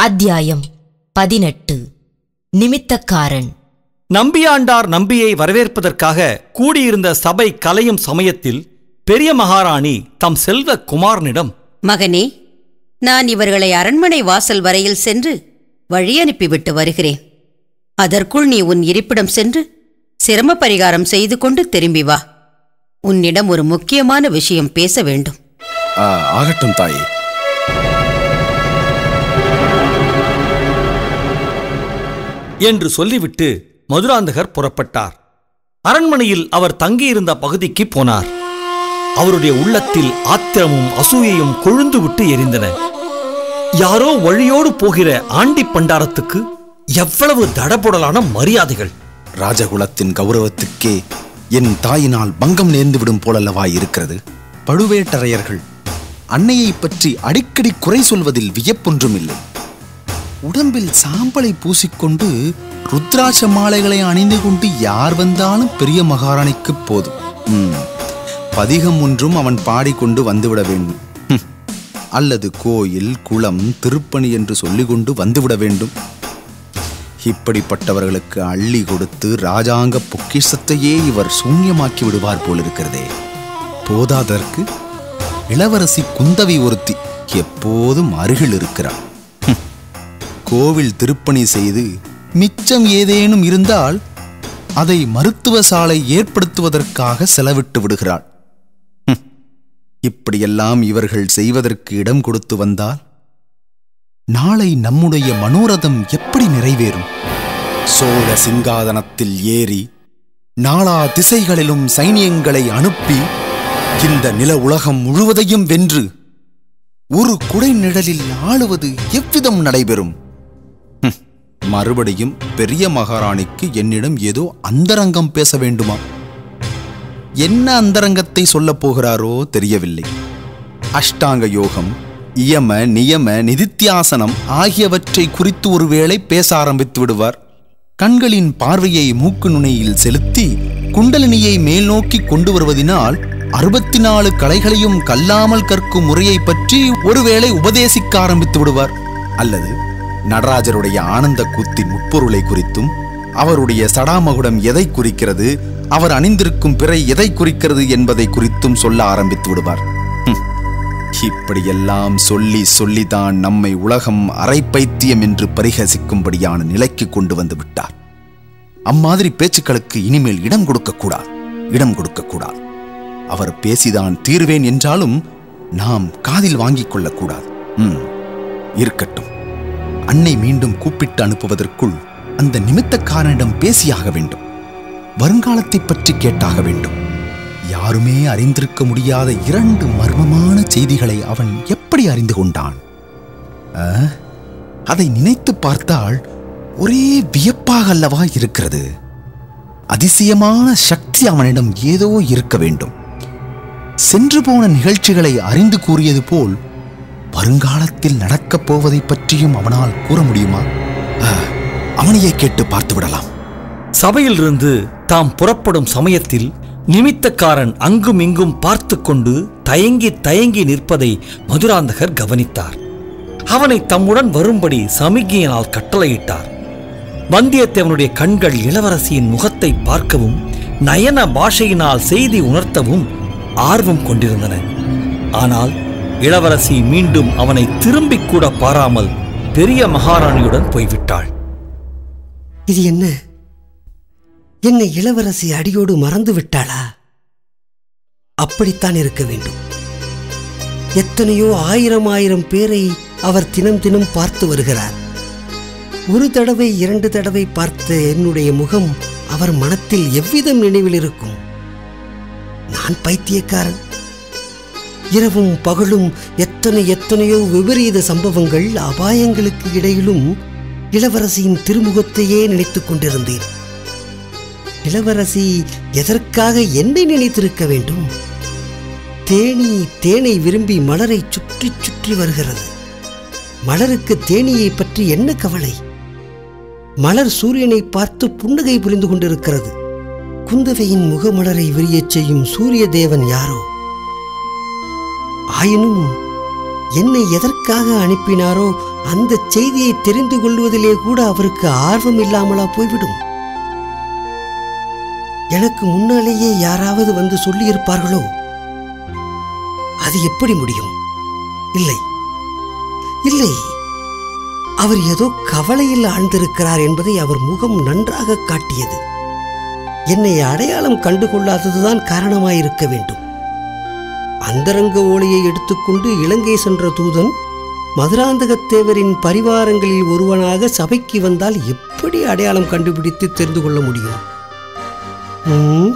அத்தியாயம் பதினெட்டு நிமித்தக்காரன் நம்பியாண்டார் நம்பியை வரவேற்பதற்காக கூடியிருந்த சபை கலையும் சமயத்தில் பெரிய மகாராணி தம் செல்வ குமாரனிடம் மகனே நான் இவர்களை அரண்மனை வாசல் வரையில் சென்று வழி அனுப்பிவிட்டு வருகிறேன் அதற்குள் நீ உன் இருப்பிடம் சென்று சிரம பரிகாரம் செய்து கொண்டு திரும்பி வா உன்னிடம் ஒரு முக்கியமான விஷயம் பேச வேண்டும் ஆ, ஆகட்டும் தாயே என்று சொல்லிவிட்டு மதுராந்தகர் புறப்பட்டார் அரண்மனையில் அவர் தங்கியிருந்த பகுதிக்கு போனார் அவருடைய உள்ளத்தில் ஆத்திரமும் அசூயையும் கொழுந்து விட்டு எரிந்தன யாரோ வழியோடு போகிற ஆண்டி பண்டாரத்துக்கு எவ்வளவு தடபுடலான மரியாதைகள் ராஜகுலத்தின் கௌரவத்துக்கே என் தாயினால் பங்கம் நேர்ந்துவிடும் போலல்லவா இருக்கிறது பழுவேட்டரையர்கள் அன்னையைப் பற்றி அடிக்கடி குறை சொல்வதில் வியப்பொன்றும் இல்லை உடம்பில் சாம்பலை பூசிக்கொண்டு ருத்ராட்ச மாலைகளை அணிந்து கொண்டு யார் வந்தாலும் பெரிய மகாராணிக்கு போதும் ம், பதிகம் ஒன்றும் அவன் பாடிக்கொண்டு வந்துவிட வேண்டும் ஹும். அல்லது கோயில் குளம் திருப்பணி என்று சொல்லிக்கொண்டு வந்துவிட வேண்டும் இப்படிப்பட்டவர்களுக்கு அள்ளி கொடுத்து ராஜாங்க பொக்கிஷத்தையே இவர் சூன்யமாக்கி விடுவார் போலிருக்கிறதே போதாதற்கு இளவரசி குந்தவி ஒருத்தி எப்போதும் அருகில் இருக்கிறாள் ஹும். கோவில் திருப்பணி செய்து மிச்சம் ஏதேனும் இருந்தால் அதை மருத்துவ சாலை ஏற்படுத்துவதற்காக செலவிட்டு விடுகிறாள் ஹும். இப்படியெல்லாம் இவர்கள் செய்வதற்கு இடம் கொடுத்து வந்தால் நாளை நம்முடைய மனோரதம் எப்படி நிறைவேறும் சோழ சிங்காதனத்தில் ஏறி நாலா திசைகளிலும் சைனியங்களை அனுப்பி இந்த நில உலகம் முழுவதையும் வென்று ஒரு குடை நிழலில் ஆளுவது எவ்விதம் நடைபெறும் ஹும், மறுபடியும் பெரிய மகாராணிக்கு என்னிடம் ஏதோ அந்தரங்கம் பேச வேண்டுமா என்ன அந்தரங்கத்தை சொல்லப் போகிறாரோ தெரியவில்லை அஷ்டாங்க யோகம் இயம நியம நிதித்தியாசனம் ஆகியவற்றை குறித்து ஒருவேளை பேச ஆரம்பித்து விடுவார் கண்களின் பார்வையை மூக்கு நுனியில் செலுத்தி குண்டலினியை மேல் நோக்கி கொண்டு வருவதினால் அறுபத்தி நாலு கலைகளையும் கல்லாமல் கற்கும் முறையை பற்றி ஒருவேளை உபதேசிக்க ஆரம்பித்து விடுவார் அல்லது நடராஜருடைய ஆனந்த கூத்தின் உட்பொருளை குறித்தும் அவருடைய சடாமகுடம் எதை குறிக்கிறது அவர் அணிந்திருக்கும் பிறை எதை குறிக்கிறது என்பதை குறித்தும் சொல்ல ஆரம்பித்து விடுவார் ஹும். இப்படியெல்லாம் சொல்லி சொல்லிதான் நம்மை உலகம் அரை பைத்தியம் என்று பரிகசிக்கும்படியான நிலைக்கு கொண்டு வந்து விட்டார் அம்மாதிரி பேச்சுக்களுக்கு இனிமேல் இடம் கொடுக்கக்கூடாது இடம் கொடுக்கக்கூடாது அவர் பேசிதான் தீர்வேன் என்றாலும் நாம் காதில் வாங்கிக் கொள்ளக்கூடாது ம், இருக்கட்டும் அன்னை மீண்டும் கூப்பிட்டு அனுப்புவதற்குள் அந்த நிமித்தக்காரனிடம் பேசியாக வேண்டும் வருங்காலத்தைப் பற்றி கேட்டாக வேண்டும் யாருமே அறிந்திருக்க முடியாத இரண்டு மர்மமான செய்திகளை அவன் எப்படி அறிந்து கொண்டான் ஆ? அதை நினைத்து பார்த்தால் ஒரே வியப்பாக அல்லவா இருக்கிறது அதிசயமான சக்தி அவனிடம் ஏதோ இருக்க வேண்டும் சென்று போன நிகழ்ச்சிகளை அறிந்து கூறியது போல் வருங்காலத்தில் நடக்கப் போவதை பற்றியும் அவனால் கூற முடியுமா ஆ, அவனையே கேட்டு பார்த்து விடலாம் சபையிலிருந்து தாம் புறப்படும் சமயத்தில் நிமித்தக்காரன் அங்கும் இங்கும் பார்த்து கொண்டு தயங்கி தயங்கி நிற்பதை மதுராந்தகர் கவனித்தார் அவனை தம்முடன் வரும்படி சமிக்ஞையினால் கட்டளையிட்டார் வந்தியத்தேவனுடைய கண்கள் இளவரசியின் முகத்தை பார்க்கவும் நயன பாஷையினால் செய்தி உணர்த்தவும் ஆர்வம் கொண்டிருந்தன ஆனால் இளவரசி மீண்டும் அவனை திரும்பிக் கூட பாராமல் பெரிய மகாராணியுடன் போய்விட்டாள் இது என்ன என்னை இளவரசி அடியோடு மறந்து விட்டாளா அப்படித்தான் இருக்க வேண்டும் எத்தனையோ ஆயிரம் ஆயிரம் பேரை அவர் தினம் தினம் பார்த்து வருகிறார் ஒரு தடவை இரண்டு தடவை பார்த்த என்னுடைய முகம் அவர் மனத்தில் எவ்விதம் நினைவில் இருக்கும் நான் பைத்தியக்காரன் இரவும் பகலும் எத்தனை எத்தனையோ விபரீத சம்பவங்கள் அபாயங்களுக்கு இடையிலும் இளவரசியின் திருமுகத்தையே நினைத்துக் கொண்டிருந்தேன் இளவரசி எதற்காக என்னை நினைத்திருக்க வேண்டும் தேனி தேனை விரும்பி மலரை சுற்றி சுற்றி வருகிறது மலருக்கு தேனியை பற்றி என்ன கவலை மலர் சூரியனை பார்த்து புன்னகை புரிந்து கொண்டிருக்கிறது குந்தவையின் முகமலரை விரியச் செய்யும் சூரிய தேவன் யாரோ ஆயினும் என்னை எதற்காக அனுப்பினாரோ அந்த செய்தியை தெரிந்து கொள்வதிலே கூட அவருக்கு ஆர்வம் இல்லாமலா போய்விடும் எனக்கு முன்னாலேயே யாராவது வந்து சொல்லியிருப்பார்களோ அது எப்படி முடியும் இல்லை இல்லை அவர் ஏதோ கவலையில் ஆழ்ந்திருக்கிறார் என்பதை அவர் முகம் நன்றாக காட்டியது என்னை அடையாளம் கண்டுகொள்ளாததுதான் காரணமாயிருக்க வேண்டும் அந்தரங்க ஓலையை எடுத்துக்கொண்டு இலங்கை சென்ற தூதன் மதுராந்தகத்தேவரின் பரிவாரங்களில் ஒருவனாக சபைக்கு வந்தால் எப்படி அடையாளம் கண்டுபிடித்து தெரிந்து கொள்ள முடியும் ம்?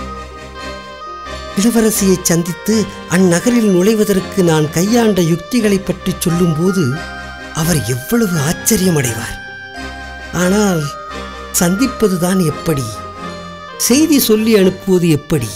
இளவரசியை சந்தித்து அந்நகரில் நுழைவதற்கு நான் கையாண்ட யுக்திகளைப் பற்றி சொல்லும்போது அவர் எவ்வளவு ஆச்சரியமடைவார் ஆனால் சந்திப்பதுதான் எப்படி செய்தி சொல்லி அனுப்புவது எப்படி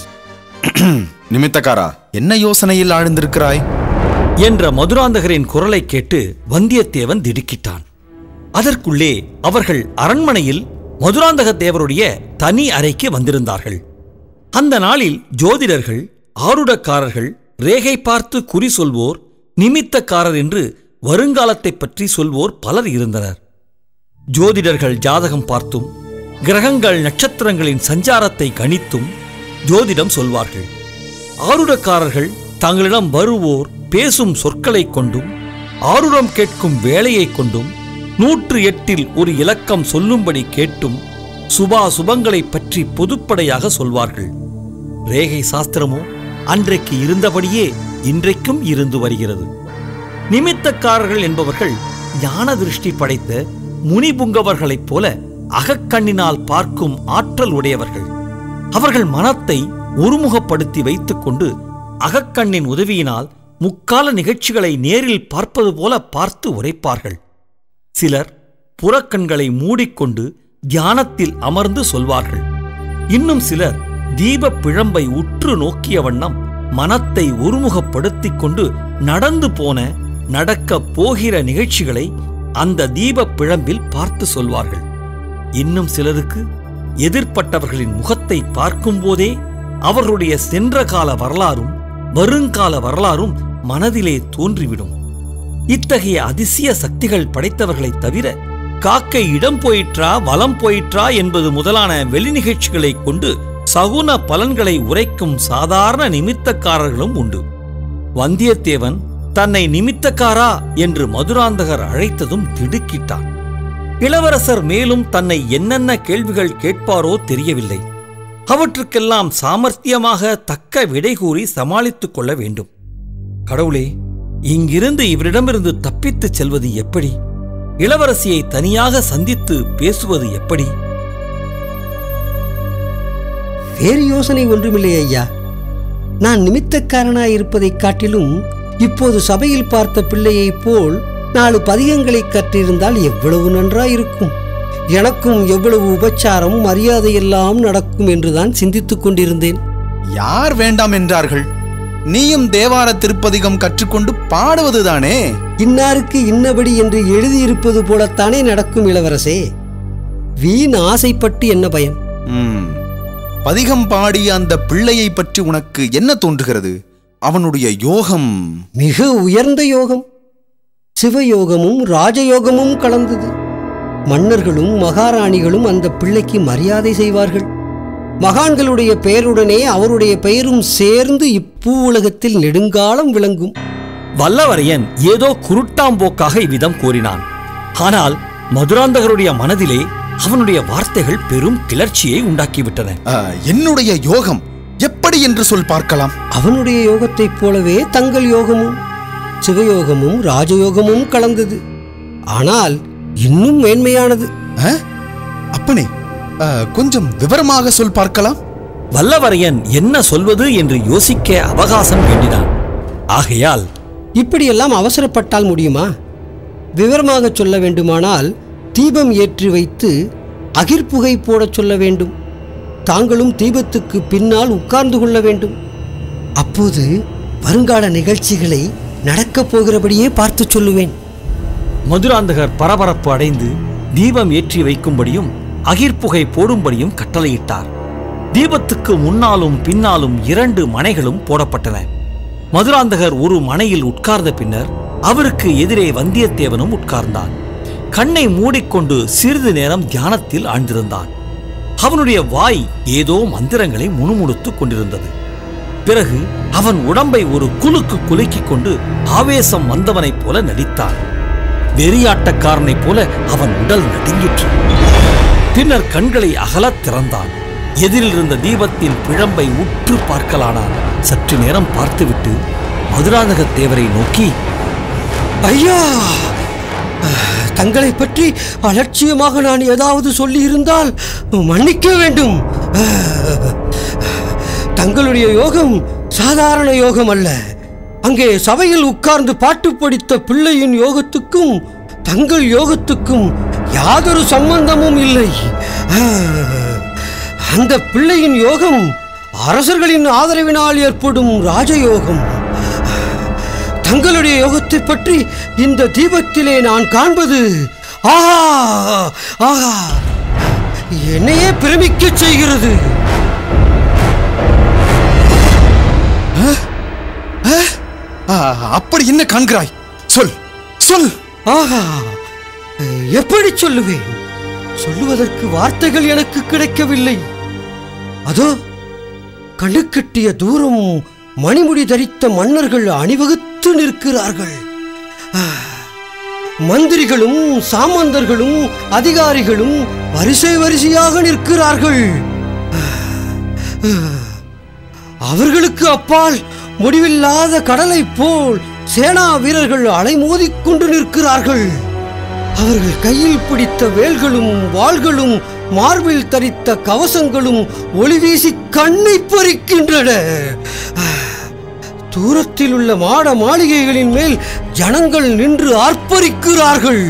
நிமித்தக்காரா என்ன யோசனையில் ஆழ்ந்திருக்கிறாய் என்ற மதுராந்தகரின் குரலை கேட்டு வந்தியத்தேவன் திடுக்கிட்டான் அதற்குள்ளே அவர்கள் அரண்மனையில் மதுராந்தக தேவருடைய தனி அறைக்கு வந்திருந்தார்கள் அந்த நாளில் ஜோதிடர்கள் ஆருடக்காரர்கள் ரேகை பார்த்து குறி சொல்வோர் நிமித்தக்காரர் என்று வருங்காலத்தைப் பற்றி சொல்வோர் பலர் இருந்தனர் ஜோதிடர்கள் ஜாதகம் பார்த்தும் கிரகங்கள் நட்சத்திரங்களின் சஞ்சாரத்தை கணித்தும் ஜோதிடம் சொல்வார்கள் ஆருடக்காரர்கள் தங்களிடம் வருவோர் பேசும் சொற்களைக் கொண்டும் ஆருடம் கேட்கும் வேலையைக் கொண்டும் நூற்று எட்டில் ஒரு இலக்கம் சொல்லும்படி கேட்டும் சுபா சுபங்களைப் பற்றி பொதுப்படையாக சொல்வார்கள் ரேகை சாஸ்திரமோ அன்றைக்கு இருந்தபடியே இன்றைக்கும் இருந்து வருகிறது நிமித்தக்காரர்கள் என்பவர்கள் ஞான திருஷ்டி படைத்த முனிபுங்கவர்களைப் போல அகக்கண்ணினால் பார்க்கும் ஆற்றல் உடையவர்கள் அவர்கள் மனத்தை ஒருமுகப்படுத்தி வைத்துக்கொண்டு அகக்கண்ணின் உதவியினால் முக்கால நிகழ்ச்சிகளை நேரில் பார்ப்பது போல பார்த்து உரைப்பார்கள் சிலர் புறக்கண்களை மூடிக்கொண்டு தியானத்தில் அமர்ந்து சொல்வார்கள் இன்னும் சிலர் தீபப் பிழம்பை உற்று நோக்கிய வண்ணம் மனத்தை ஒருமுகப்படுத்திக் கொண்டு நடந்து போன நடக்கப் போகிற நிகழ்ச்சிகளை அந்த தீபப் பிழம்பில் பார்த்து சொல்வார்கள் இன்னும் சிலருக்கு எதிர்ப்பட்டவர்களின் முகத்தை பார்க்கும்போதே அவர்களுடைய சென்ற கால வரலாறும் வருங்கால வரலாறும் மனதிலே தோன்றிவிடும் இத்தகைய அதிசய சக்திகள் படைத்தவர்களைத் தவிர காக்கை இடம் போயிற்றா வலம் போயிற்றா என்பது முதலான வெளி நிகழ்ச்சிகளைக் கொண்டு சகுன பலன்களை உரைக்கும் சாதாரண நிமித்தக்காரர்களும் உண்டு வந்தியத்தேவன் தன்னை நிமித்தக்காரா என்று மதுராந்தகர் அழைத்ததும் திடுக்கிட்டான் இளவரசர் மேலும் தன்னை என்னென்ன கேள்விகள் கேட்பாரோ தெரியவில்லை அவற்றுக்கெல்லாம் சாமர்த்தியமாக தக்க விடை கூறி சமாளித்துக் கொள்ள வேண்டும் கடவுளே இங்கிருந்து இவரிடமிருந்து தப்பித்துச் செல்வது எப்படி இளவரசியை தனியாக சந்தித்து பேசுவது எப்படி வேறு யோசனை ஒன்றுமில்லை ஐயா நான் நிமித்தக்காரனாய் இருப்பதைக் காட்டிலும் இப்போது சபையில் பார்த்த பிள்ளையைப் போல் நாலு பதிகங்களை கற்றிருந்தால் எவ்வளவு நன்றாயிருக்கும் எனக்கும் எவ்வளவு உபச்சாரம் மரியாதையெல்லாம் நடக்கும் என்றுதான் சிந்தித்துக் கொண்டிருந்தேன் யார் வேண்டாம் என்றார்கள் நீயும் தேவார திருப்பதிகம் கற்றுக்கொண்டு பாடுவதுதானே இன்னாருக்கு இன்னபடி என்று எழுதியிருப்பது போலத்தானே நடக்கும் இளவரசே வீண் ஆசைப்பட்டு என்ன பயன் ம். பதிகம் பாடிய அந்த பிள்ளையை பற்றி உனக்கு என்ன தோன்றுகிறது அவனுடைய யோகம் மிக உயர்ந்த யோகம் சிவயோகமும் ராஜயோகமும் கலந்தது மன்னர்களும் மகாராணிகளும் அந்த பிள்ளைக்கு மரியாதை செய்வார்கள் மகான்களுடைய பெயருடனே அவருடைய பெயரும் சேர்ந்து இப்பூ உலகத்தில் நெடுங்காலம் விளங்கும் வல்லவரையன் ஏதோ குருட்டாம்போக்காக இவ்விதம் கூறினான் ஆனால் மதுராந்தகருடைய மனதிலே அவனுடைய வார்த்தைகள் பெரும் கிளர்ச்சியை உண்டாக்கிவிட்டன ஆ, என்னுடைய யோகம் எப்படி என்று சொல் பார்க்கலாம் அவனுடைய யோகத்தைப் போலவே தங்கள் யோகமும் சிவயோகமும் ராஜயோகமும் கலந்தது ஆனால் இன்னும் மேன்மையானது ஆ? அப்பனே ஆ, கொஞ்சம் விவரமாக சொல் பார்க்கலாம் வல்லவரையன் என்ன சொல்வது என்று யோசிக்க அவகாசம் வேண்டினான் ஆகையால் இப்படியெல்லாம் அவசரப்பட்டால் முடியுமா விவரமாக சொல்ல வேண்டுமானால் தீபம் ஏற்றி வைத்து அகிர்புகை போடச் சொல்ல வேண்டும் தாங்களும் தீபத்துக்கு பின்னால் உட்கார்ந்து கொள்ள வேண்டும் அப்போது வருங்கால நிகழ்ச்சிகளை நடக்கப் போகிறபடியே பார்த்துச் சொல்லுவேன் மதுராந்தகர் பரபரப்பு அடைந்து தீபம் ஏற்றி வைக்கும்படியும் அகிர்புகை போடும்படியும் கட்டளையிட்டார் தீபத்துக்கு முன்னாலும் பின்னாலும் இரண்டு மனைகளும் போடப்பட்டன மதுராந்தகர் ஒரு மனையில் உட்கார்ந்த பின்னர் அவருக்கு எதிரே வந்தியத்தேவனும் உட்கார்ந்தான் கண்ணை மூடிக்கொண்டு சிறிது நேரம் தியானத்தில் ஆழ்ந்திருந்தான் அவனுடைய வாய் ஏதோ மந்திரங்களை முணுமுணுத்துக் கொண்டிருந்தது பிறகு அவன் உடம்பை ஒரு குலுக்கு குலுக்கிக் கொண்டு ஆவேசம் வந்தவனைப் போல நடித்தான் வெறியாட்டக்காரனைப் போல அவன் உடல் நடுங்கிற்று பின்னர் கண்களை அகலத் திறந்தான் எதிரில் இருந்த தீபத்தின் பிழம்பை உற்று பார்க்கலானான் சற்று நேரம் பார்த்துவிட்டு மதுராந்தகத் தேவரை நோக்கி ஐயா தங்களை பற்றி அலட்சியமாக நான் ஏதாவது சொல்லியிருந்தால் மன்னிக்க வேண்டும் தங்களுடைய யோகம் சாதாரண யோகம் அல்ல அங்கே சபையில் உட்கார்ந்து பாட்டு படித்த பிள்ளையின் யோகத்துக்கும் தங்கள் யோகத்துக்கும் யாதொரு சம்பந்தமும் இல்லை அந்த பிள்ளையின் யோகம் அரசர்களின் ஆதரவினால் ஏற்படும் ராஜயோகம் தங்களுடைய யோகத்தை பற்றி இந்த தீபத்திலே நான் காண்பது ஆஹா ஆஹா என்னையே பிரமிக்கச் செய்கிறது ஆ, அப்படி என்ன காண்கிறாய் சொல் சொல் ஆஹா எப்படி சொல்லுவேன் சொல்லுவதற்கு வார்த்தைகள் எனக்கு கிடைக்கவில்லை அதோ கண்ணுக்கெட்டிய தூரம் மணிமுடி தரித்த மன்னர்கள் அணிவகுத்து நிற்கிறார்கள் ஆ, மந்திரிகளும் சாமந்தர்களும் அதிகாரிகளும் வரிசை வரிசையாக நிற்கிறார்கள் ஆ, ஆ, அவர்களுக்கு அப்பால் முடிவில்லாத கடலைப் போல் சேனா வீரர்கள் அலைமோதிக் கொண்டு நிற்கிறார்கள் அவர்கள் கையில் பிடித்த வேல்களும் வாள்களும் மார்பில் தரித்த கவசங்களும் ஒளி வீசி கண்ணை பறிக்கின்றன தூரத்தில் உள்ள மாட மாளிகைகளின் மேல் ஜனங்கள் நின்று ஆர்ப்பரிக்கிறார்கள்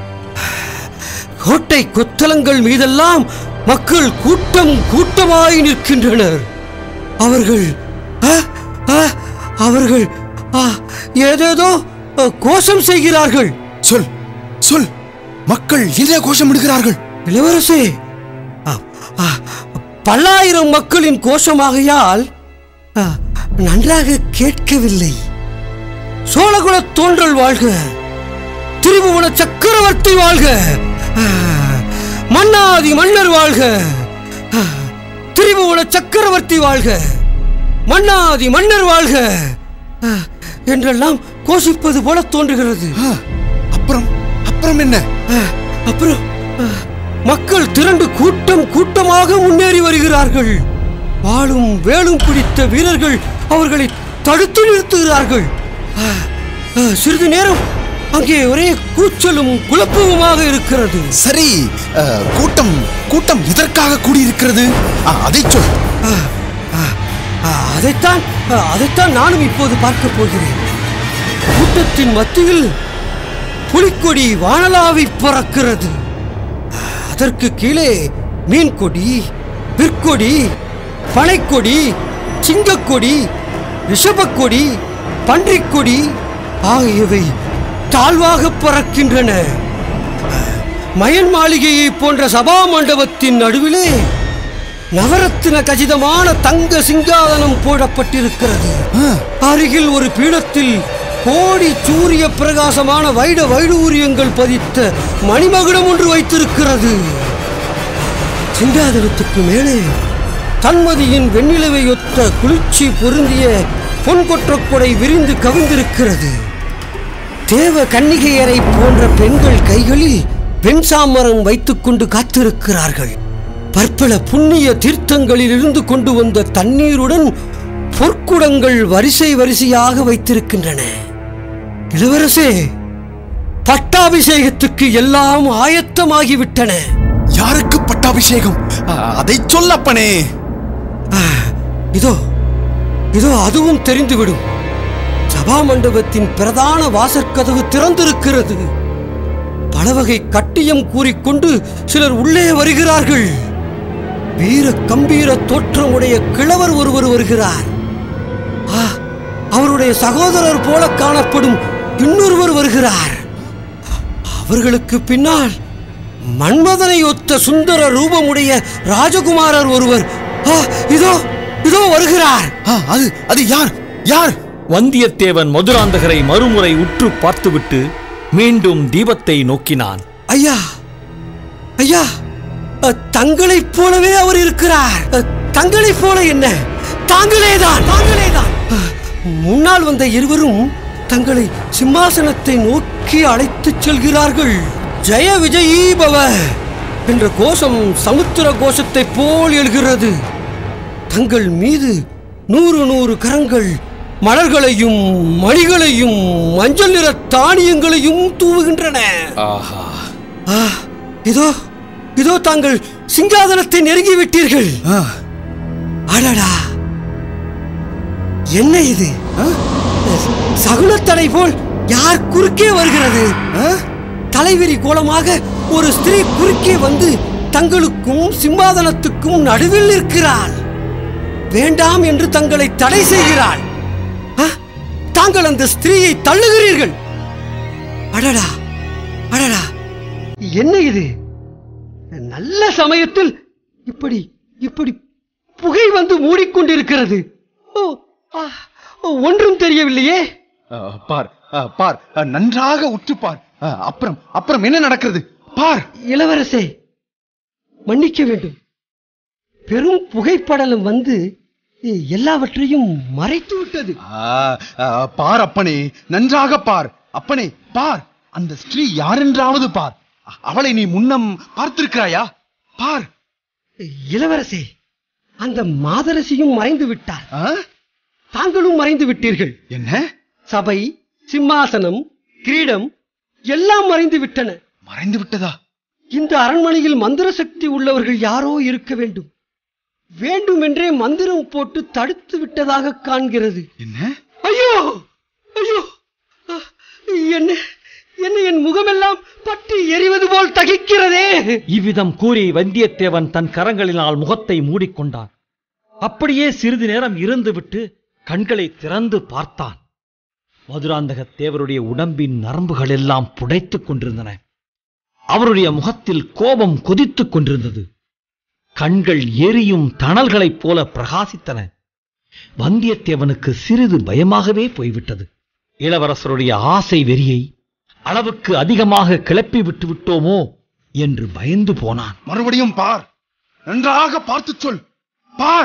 கோட்டை கொத்தளங்கள் மீதெல்லாம் மக்கள் கூட்டம் கூட்டமாய் நிற்கின்றனர் அவர்கள் ஆ, ஆ, அவர்கள் ஆ, ஏதேதோ அ, கோஷம் செய்கிறார்கள் சொல் சொல் மக்கள் என்ன கோஷமிடுகிறார்கள் இளவரசே ஆ, ஆ, பல்லாயிரம் மக்களின் கோஷமாகையால் ஆ, நன்றாக கேட்கவில்லை சோழகுலத் தோன்றல் வாழ்க திரிபுவன சக்கரவர்த்தி வாழ்க ஆ, மன்னாதி மன்னர் வாழ்க ஆ, திரிபுவன சக்கரவர்த்தி வாழ்க மன்னாதி மன்னர் வாழ்க ஆ, என்றெல்லாம் கோஷிப்பது போல தோன்றுகிறது ஆ, அப்புறம் அப்புறம் என்ன ஆ, அப்புறம் ஆ, மக்கள் திரண்டு கூட்டம் கூட்டமாக முன்னேறி வருகிறார்கள் வாளும் வேலும் பிடித்த வீரர்கள் அவர்களை தடுத்து நிறுத்துகிறார்கள் ஆ, ஆ, சிறிது நேரம் அங்கே ஒரே கூச்சலும் குழப்பமுமாக இருக்கிறது சரி ஆ, கூட்டம் கூட்டம் எதற்காக கூடியிருக்கிறது ஆ, அதைச் சொல் ஆ, ஆ, ஆ, அதைத்தான் ஆ, அதைத்தான் நானும் இப்போது பார்க்க போகிறேன் கூட்டத்தின் மத்தியில் புலிக்கொடி வானலாவி பறக்கிறது ஆ, அதற்கு கீழே மீன்கொடி பிற்கொடி பனைக்கொடி சிங்கக்கொடி ரிஷபக்கொடி பன்றிக்கொடி ஆகியவை தாழ்வாக பறக்கின்றன மயன் மாளிகையை போன்ற சபா மண்டபத்தின் நடுவிலே நவரத்தின கச்சிதமான தங்க சிங்காதனம் போடப்பட்டிருக்கிறது அருகில் ஒரு பீடத்தில் கோடி சூரிய பிரகாசமான வைட வைடூரியங்கள் பதித்த மணிமகுடம் ஒன்று வைத்திருக்கிறது சிங்காதனத்துக்கு மேலே தன்மதியின் வெண்ணிலவை ஒத்த குளிர்ச்சி பொருந்திய பொன்கொற்றக்கொடை விரிந்து கவிழ்ந்திருக்கிறது தேவ கன்னிகையரை போன்ற பெண்கள் கைகளில் வெண்சாமரம் வைத்துக்கொண்டு காத்திருக்கிறார்கள் பற்பல புண்ணிய தீர்த்தங்களில் இருந்து கொண்டு வந்த தண்ணீருடன் பொற்குடங்கள் வரிசை வரிசையாக வைத்திருக்கின்றன இளவரசே பட்டாபிஷேகத்துக்கு எல்லாம் ஆயத்தமாகிவிட்டன யாருக்கு பட்டாபிஷேகம் ஆ, அதைச் சொல் அப்பனே இதோ இதோ அதுவும் தெரிந்துவிடும் சபா மண்டபத்தின் பிரதான வாசற்கதவு திறந்திருக்கிறது பலவகை கட்டியம் கூறிக்கொண்டு சிலர் உள்ளே வருகிறார்கள் வீர கம்பீர தோற்றமுடைய கிழவர் ஒருவர் வருகிறார் ஆ, அவருடைய சகோதரர் போல காணப்படும் இன்னொருவர் வருகிறார் அவர்களுக்கு பின்னால் மன்மதனை ஒத்த சுந்தர ரூபமுடைய ராஜகுமாரர் ஒருவர் ஆ, இதோ இதோ வருகிறார் ஆ, அது அது யார் யார் வந்தியத்தேவன் மதுராந்தகரை மறுமுறை உற்று பார்த்துவிட்டு மீண்டும் தீபத்தை நோக்கினான் ஐயா ஐயா அ, தங்களைப் போலவே அவர் இருக்கிறார் அ, தங்களைப் போல என்ன தாங்களேதான் தாங்களேதான் அ, முன்னால் வந்த இருவரும் தங்களை சிம்மாசனத்தை நோக்கி அழைத்துச் செல்கிறார்கள் ஜெய விஜயீ பவ என்ற கோஷம் சமுத்திர கோஷத்தைப் போல் எழுகிறது தங்கள் மீது நூறு நூறு கரங்கள் மலர்களையும் மணிகளையும் மஞ்சள் நிற தானியங்களையும் தூவுகின்றன ஆ, இதோ இதோ தாங்கள் சிங்காதனத்தை நெருங்கி விட்டீர்கள் ஆ, அடடா என்ன இது ஆ? சகுனத்தடை போல் யார் குறுக்கே வருகிறது ஆ? தலைவிரி கோலமாக ஒரு ஸ்திரீ குறுக்கே வந்து தங்களுக்கும் சிம்மாதனத்துக்கும் நடுவில் நிற்கிறாள் வேண்டாம் என்று தங்களை தடை செய்கிறாள் ஆ? தாங்கள் அந்த ஸ்திரீயை தள்ளுகிறீர்கள் அடடா அடடா என்ன இது நல்ல சமயத்தில் இப்படி இப்படி புகை வந்து மூடிக்கொண்டிருக்கிறது ஓ, ஆ, ஒன்றும் தெரியவில்லையே ஆ, பார் ஆ, பார் ஆ, நன்றாக உற்று பார் ஆ, அப்புறம் அப்புறம் என்ன நடக்கிறது பார் இளவரசே மன்னிக்க வேண்டும் பெரும் புகைப்படலம் வந்து எல்லாவற்றையும் மறைத்து விட்டது ஆ, ஆ, பார் அப்பனே நன்றாக பார் அப்பனே பார் அந்த ஸ்ரீ யாரென்றாவது பார் அ- அவளை நீ முன்னம் பார்த்திருக்கிறாயா பார் இளவரசே அந்த மாதரசியும் மறைந்து விட்டார் ஆ? தாங்களும் மறைந்து விட்டீர்கள் என்ன சபை சிம்மாசனம் கிரீடம் எல்லாம் மறைந்து விட்டன மறைந்து விட்டதா இந்த அரண்மனையில் மந்திர சக்தி உள்ளவர்கள் யாரோ இருக்க வேண்டும் வேண்டுமென்றே மந்திரம் போட்டு தடுத்து விட்டதாக காண்கிறது என்ன ஐயோ ஐயோ ஆ, என்ன என்ன என் முகமெல்லாம் பற்றி எரிவது போல் தகிக்கிறதே இவ்விதம் கூறி வந்தியத்தேவன் தன் கரங்களினால் முகத்தை மூடிக்கொண்டான் அப்படியே சிறிது நேரம் இருந்துவிட்டு கண்களை திறந்து பார்த்தான் மதுராந்தகத் தேவருடைய உடம்பின் நரம்புகள் எல்லாம் புடைத்துக் கொண்டிருந்தன அவருடைய முகத்தில் கோபம் கொதித்துக் கொண்டிருந்தது கண்கள் எரியும் தணல்களைப் போல பிரகாசித்தன வந்தியத்தேவனுக்கு சிறிது பயமாகவே போய்விட்டது இளவரசருடைய ஆசை வெறியை அளவுக்கு அதிகமாக கிளப்பி விட்டு விட்டோமோ என்று பயந்து போனான் மறுபடியும் பார் நன்றாக பார்த்துச் சொல் பார்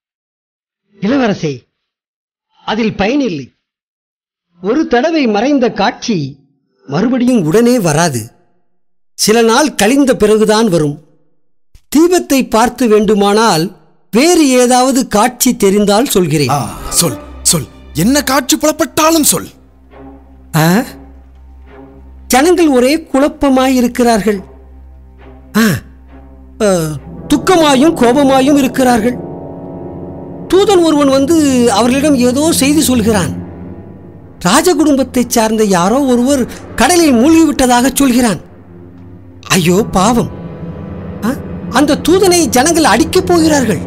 இளவரசே அதில் பயனில்லை ஒரு தடவை மறைந்த காட்சி மறுபடியும் உடனே வராது சில நாள் கழிந்த பிறகுதான் வரும் தீபத்தை பார்த்து வேண்டுமானால் வேறு ஏதாவது காட்சி தெரிந்தால் சொல்கிறேன் ஆ, சொல் சொல் என்ன காட்சி புலப்பட்டாலும் சொல் ஆ? ஜனங்கள் ஒரே குழப்பமாயிருக்கிறார்கள் ஆ, ஆ, துக்கமாயும் கோபமாயும் இருக்கிறார்கள் தூதன் ஒருவன் வந்து அவர்களிடம் ஏதோ செய்தி சொல்கிறான் ராஜ குடும்பத்தைச் சார்ந்த யாரோ ஒருவர் கடலில் மூழ்கிவிட்டதாக சொல்கிறான் ஐயோ பாவம் ஆ, அந்த தூதனை ஜனங்கள் அடிக்கப் போகிறார்கள்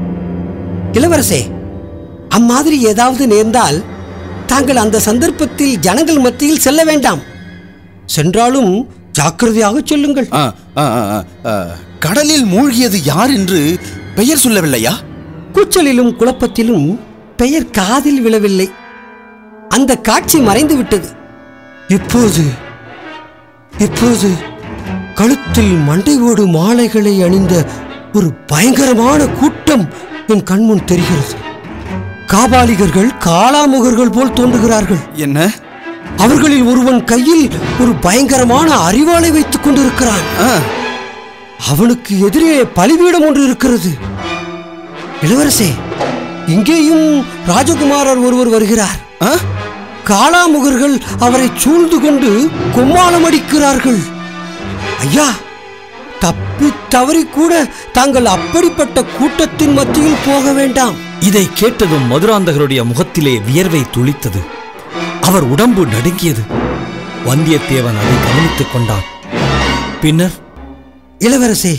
இளவரசே அம்மாதிரி ஏதாவது நேர்ந்தால் தாங்கள் அந்த சந்தர்ப்பத்தில் ஜனங்கள் மத்தியில் செல்ல வேண்டாம் சென்றாலும் ஜாக்கிரதையாக செல்லுங்கள் ஆ, ஆ, ஆ, ஆ, ஆ, கடலில் மூழ்கியது யார் என்று பெயர் சொல்லவில்லையா கூச்சலிலும் குழப்பத்திலும் பெயர் காதில் விழவில்லை அந்த காட்சி மறைந்து விட்டது இப்போது இப்போது கழுத்தில் மண்டை ஓடு மாலைகளை அணிந்த ஒரு பயங்கரமான கூட்டம் என் கண்முன் தெரிகிறது காபாலிகர்கள் காளாமுகர்கள் போல் தோன்றுகிறார்கள் என்ன அவர்களில் ஒருவன் கையில் ஒரு பயங்கரமான அறிவாளை வைத்துக் கொண்டிருக்கிறான் ஆ, அவனுக்கு எதிரே பலிபீடம் ஒன்று இருக்கிறது இளவரசே இங்கேயும் ராஜகுமாரர் ஒருவர் வருகிறார் ஆ? காளாமுகர்கள் அவரை சூழ்ந்து கொண்டு கொம்மாளம் அடிக்கிறார்கள் ஐயா தப்பி தவறி கூட தாங்கள் அப்படிப்பட்ட கூட்டத்தின் மத்தியில் போக வேண்டாம் இதை கேட்டதும் மதுராந்தகருடைய முகத்திலே வியர்வை துளித்தது அவர் உடம்பு நடுங்கியது வந்தியத்தேவன் அதை கவனித்துக் கொண்டான் பின்னர் இளவரசே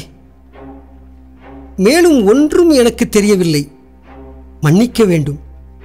மேலும் ஒன்றும் எனக்கு தெரியவில்லை மன்னிக்க வேண்டும்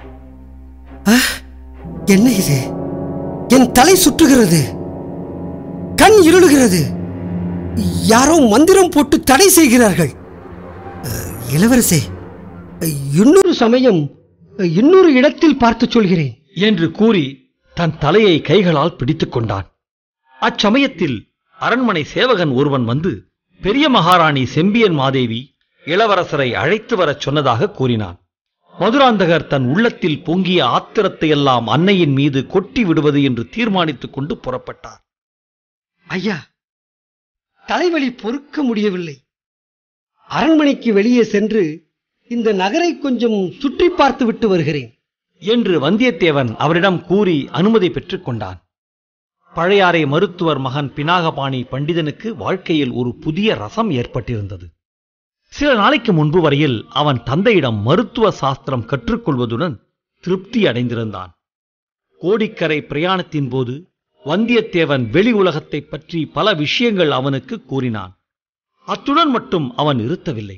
ஆ, என்ன இது என் தலை சுற்றுகிறது கண் இருளுகிறது யாரோ மந்திரம் போட்டு தடை செய்கிறார்கள் அ, இளவரசே இன்னொரு சமயம் இன்னொரு இடத்தில் பார்த்து சொல்கிறேன் என்று கூறி தன் தலையை கைகளால் பிடித்துக் கொண்டான் அச்சமயத்தில் அரண்மனை சேவகன் ஒருவன் வந்து பெரிய மகாராணி செம்பியன் மாதேவி இளவரசரை அழைத்து வரச் சொன்னதாக கூறினான் மதுராந்தகர் தன் உள்ளத்தில் பொங்கிய ஆத்திரத்தை எல்லாம் அன்னையின் மீது கொட்டி விடுவது என்று தீர்மானித்துக் கொண்டு புறப்பட்டார் ஐயா தலைவலி பொறுக்க முடியவில்லை அரண்மனைக்கு வெளியே சென்று இந்த நகரை கொஞ்சம் சுற்றி பார்த்து விட்டு வருகிறேன் என்று வந்தியத்தேவன் அவரிடம் கூறி அனுமதி பெற்றுக் கொண்டான் பழையாறை மருத்துவர் மகன் பினாகபாணி பண்டிதனுக்கு வாழ்க்கையில் ஒரு புதிய ரசம் ஏற்பட்டிருந்தது சில நாளைக்கு முன்பு வரையில் அவன் தந்தையிடம் மருத்துவ சாஸ்திரம் கற்றுக்கொள்வதுடன் திருப்தி அடைந்திருந்தான் கோடிக்கரை பிரயாணத்தின் போது வந்தியத்தேவன் வெளி உலகத்தைப் பற்றி பல விஷயங்கள் அவனுக்கு கூறினான் அத்துடன் மட்டும் அவன் நிறுத்தவில்லை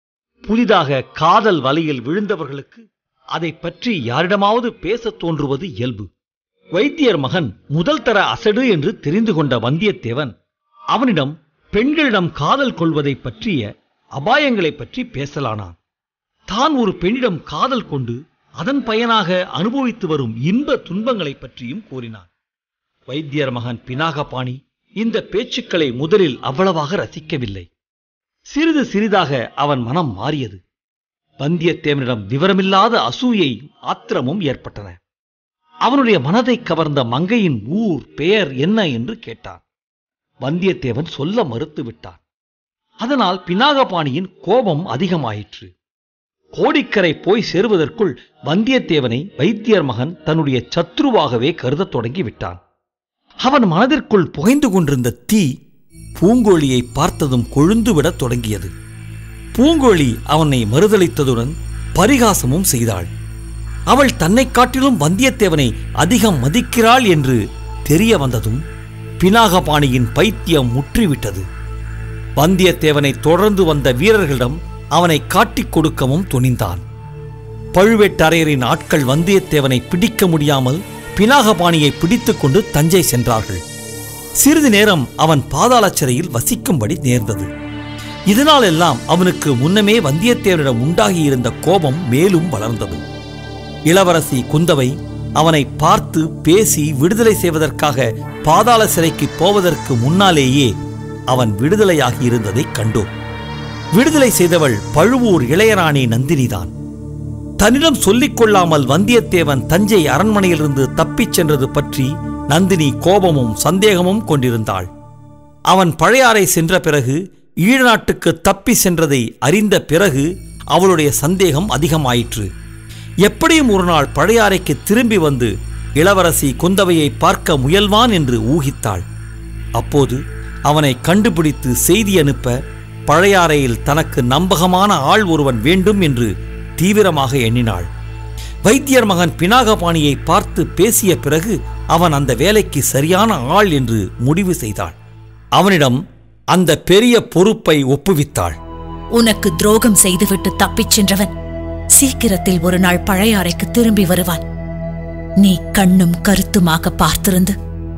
புதிதாக காதல் வலையில் விழுந்தவர்களுக்கு அதைப் பற்றி யாரிடமாவது பேசத் தோன்றுவது இயல்பு வைத்தியர் மகன் முதல் தர அசடு என்று தெரிந்து கொண்ட வந்தியத்தேவன் அவனிடம் பெண்களிடம் காதல் கொள்வதைப் பற்றிய அபாயங்களைப் பற்றி பேசலானான் தான் ஒரு பெண்ணிடம் காதல் கொண்டு அதன் பயனாக அனுபவித்து வரும் இன்ப துன்பங்களைப் பற்றியும் கூறினான் வைத்தியர் மகன் பினாகபாணி இந்த பேச்சுக்களை முதலில் அவ்வளவாக ரசிக்கவில்லை சிறிது சிறிதாக அவன் மனம் மாறியது வந்தியத்தேவனிடம் விவரமில்லாத அசூயை ஆத்திரமும் ஏற்பட்டன அவனுடைய மனதை கவர்ந்த மங்கையின் ஊர் பெயர் என்ன என்று கேட்டான் வந்தியத்தேவன் சொல்ல மறுத்து விட்டான் அதனால் பினாகபாணியின் கோபம் அதிகமாயிற்று கோடிக்கரை போய் சேருவதற்குள் வந்தியத்தேவனை வைத்தியர் மகன் தன்னுடைய சத்ருவாகவே கருதத் தொடங்கி விட்டான் அவன் மனதிற்குள் புகைந்து கொண்டிருந்த தீ பூங்கோழியை பார்த்ததும் கொழுந்துவிடத் தொடங்கியது பூங்கோழி அவனை மறுதளித்ததுடன் பரிகாசமும் செய்தாள் அவள் தன்னைக் காட்டிலும் வந்தியத்தேவனை அதிகம் மதிக்கிறாள் என்று தெரிய வந்ததும் பினாகபாணியின் பைத்தியம் முற்றிவிட்டது வந்தியத்தேவனை தொடர்ந்து வந்த வீரர்களிடம் அவனை காட்டிக் கொடுக்கவும் துணிந்தான் பழுவேட்டரையரின் ஆட்கள் வந்தியத்தேவனை பிடிக்க முடியாமல் பினாகபாணியை பிடித்துக் கொண்டு தஞ்சை சென்றார்கள் சிறிது நேரம் அவன் பாதாள சிறையில் வசிக்கும்படி நேர்ந்தது இதனால் எல்லாம் அவனுக்கு முன்னமே வந்தியத்தேவனிடம் உண்டாகியிருந்த கோபம் மேலும் வளர்ந்தது இளவரசி குந்தவை அவனை பார்த்து பேசி விடுதலை செய்வதற்காக பாதாள சிறைக்கு போவதற்கு முன்னாலேயே அவன் விடுதலையாகி இருந்ததைக் கண்டோம் விடுதலை செய்தவள் பழுவூர் இளையராணி நந்தினிதான் தன்னிடம் சொல்லிக் கொள்ளாமல் வந்தியத்தேவன் தஞ்சை அரண்மனையிலிருந்து தப்பிச் சென்றது பற்றி நந்தினி கோபமும் சந்தேகமும் கொண்டிருந்தாள் அவன் பழையாறை சென்ற பிறகு ஈழ நாட்டுக்கு தப்பி சென்றதை அறிந்த பிறகு அவளுடைய சந்தேகம் அதிகமாயிற்று எப்படியும் ஒரு நாள் பழையாறைக்கு திரும்பி வந்து இளவரசி குந்தவையை பார்க்க முயல்வான் என்று ஊகித்தாள் அப்போது அவனை கண்டுபிடித்து செய்தி அனுப்ப பழையாறையில் தனக்கு நம்பகமான ஆள் ஒருவன் வேண்டும் என்று தீவிரமாக எண்ணினாள் வைத்தியர் மகன் பினாகபாணியை பார்த்து பேசிய பிறகு அவன் அந்த வேலைக்கு சரியான ஆள் என்று முடிவு செய்தாள் அவனிடம் அந்த பெரிய பொறுப்பை ஒப்புவித்தாள் உனக்கு துரோகம் செய்துவிட்டு தப்பிச் சென்றவன் சீக்கிரத்தில் ஒரு நாள் பழையாறைக்கு திரும்பி வருவான் நீ கண்ணும் கருத்துமாக பார்த்திருந்து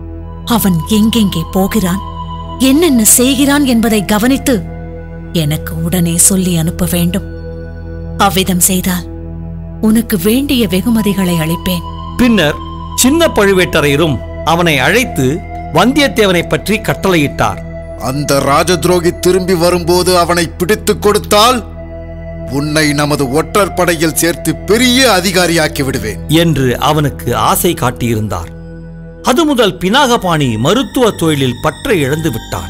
அவன் எங்கெங்கே போகிறான் என்னென்ன செய்கிறான் என்பதை கவனித்து எனக்கு உடனே சொல்லி அனுப்ப வேண்டும் அவ்விதம் செய்தால் உனக்கு வேண்டிய வெகுமதிகளை அளிப்பேன் பின்னர் சின்ன பழுவேட்டரையரும் அவனை அழைத்து வந்தியத்தேவனைப் பற்றி கட்டளையிட்டார் அந்த ராஜதுரோகி திரும்பி வரும்போது அவனை பிடித்துக் கொடுத்தால் உன்னை நமது ஒற்றர் படையில் சேர்த்து பெரிய அதிகாரியாக்கி விடுவேன் என்று அவனுக்கு ஆசை காட்டியிருந்தார் அது முதல் பினாகபாணி மருத்துவ தொழிலில் பற்றை இழந்து விட்டான்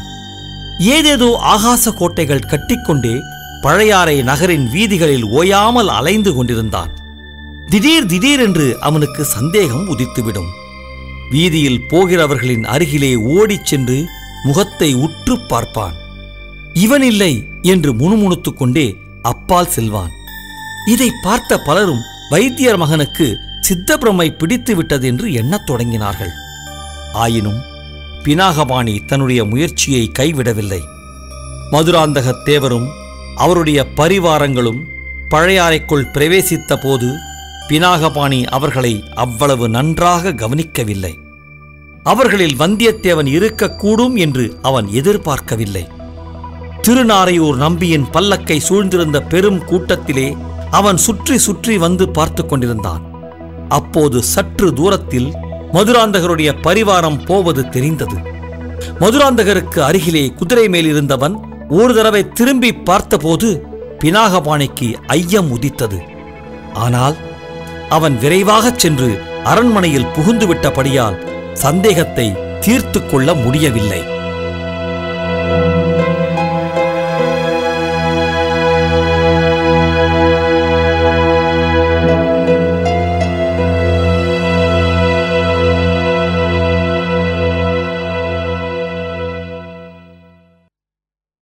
ஏதேதோ ஆகாச கோட்டைகள் கட்டிக்கொண்டே பழையாறை நகரின் வீதிகளில் ஓயாமல் அலைந்து கொண்டிருந்தான் திடீர் திடீரென்று அவனுக்கு சந்தேகம் உதித்துவிடும் வீதியில் போகிறவர்களின் அருகிலே ஓடிச் சென்று முகத்தை உற்றுப் பார்ப்பான் இவன் இல்லை என்று முணுமுணுத்துக் கொண்டே அப்பால் செல்வான் இதை பார்த்த பலரும் வைத்தியர் மகனுக்கு சித்தப்பிரமை பிடித்து விட்டது என்று எண்ணத் தொடங்கினார்கள் ஆயினும் பினாகபாணி தன்னுடைய முயற்சியை கைவிடவில்லை மதுராந்தகத் தேவரும் அவருடைய பரிவாரங்களும் பழையாறைக்குள் பிரவேசித்த போது பினாகபாணி அவர்களை அவ்வளவு நன்றாக கவனிக்கவில்லை அவர்களில் வந்தியத்தேவன் இருக்கக்கூடும் என்று அவன் எதிர்பார்க்கவில்லை திருநாரையூர் நம்பியின் பல்லக்கை சூழ்ந்திருந்த பெரும் கூட்டத்திலே அவன் சுற்றி சுற்றி வந்து பார்த்து கொண்டிருந்தான் அப்போது சற்று தூரத்தில் மதுராந்தகருடைய பரிவாரம் போவது தெரிந்தது மதுராந்தகருக்கு அருகிலே குதிரை மேல் இருந்தவன் ஒரு தடவை திரும்பி பார்த்தபோது பினாகபாணிக்கு ஐயம் உதித்தது ஆனால் அவன் விரைவாகச் சென்று அரண்மனையில் புகுந்து விட்டபடியால் சந்தேகத்தை தீர்த்து கொள்ள முடியவில்லை